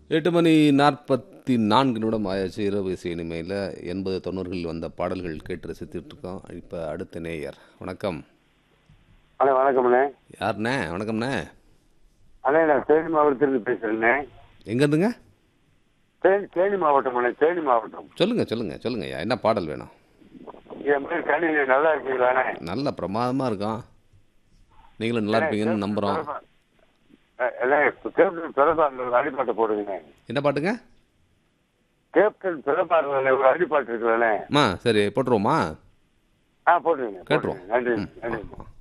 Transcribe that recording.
எட்டு மணி நாற்பத்தி நான்கு நிமிடம் ஆயாச்சு இரவு இசை இனிமையில் எண்பது தொண்ணூறுகளில் வந்த பாடல்கள் கேட்டு ரசித்துட்டு இருக்கோம் இப்போ அடுத்த நேயர் வணக்கம் அண்ணே வணக்கம்ண்ணே யாருண்ணே வணக்கம்ண்ணே அண்ணே நான் தேனி மாவட்டத்திலிருந்து பேசுகிறேண்ணே எங்கேருந்துங்க தேனி தேனி மாவட்டம் அண்ணே தேனி மாவட்டம் சொல்லுங்க சொல்லுங்க சொல்லுங்க ஐயா என்ன பாடல் வேணும் என் பேர் கணினி நல்லா இருக்கீங்களாண்ணே நல்ல பிரமாதமாக இருக்கும் நீங்களும் நல்லா இருப்பீங்கன்னு நம்புகிறோம் அண்ணே கேப்டன் பிரபாரில் ஒரு அடிப்பாட்டை போடுங்கண்ணே என்ன பாட்டுங்க கேப்டன் பிரபாரில் ஒரு அடிப்பாட்டு இருக்குல்லண்ணே அம்மா சரி போட்டுருவோமா ஆ போட்டுருங்க கேட்டுருவோம் நன்றி ம், நன்றி ஆ, ஆ.